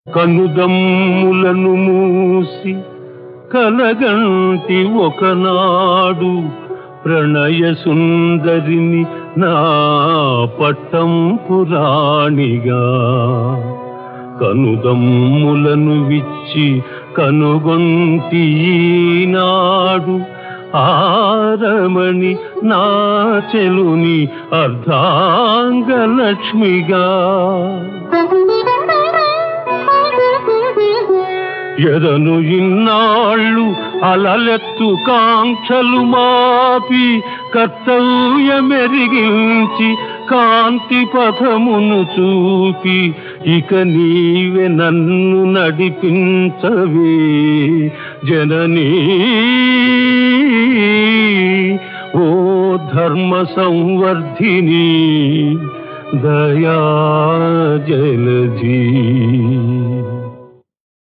కనుదమ్ములను మూసి కలగంటి ఒకనాడు ప్రణయ సుందరిని నా పట్టం పురాణిగా కనుదమ్ములను విచ్చి కనుగొంటి ఈనాడు ఆరమణి నా చెలుని అర్ధాంగలక్ష్మిగా ఎదను ఇన్నాళ్ళు అలలెత్తు కాంక్షలు మాపి కర్తవ్యమెరిగించి కాంతి పథమును చూపి ఇక నీవే నన్ను నడిపించవే జననీ ఓ ధర్మ సంవర్ధిని దయా జలధీ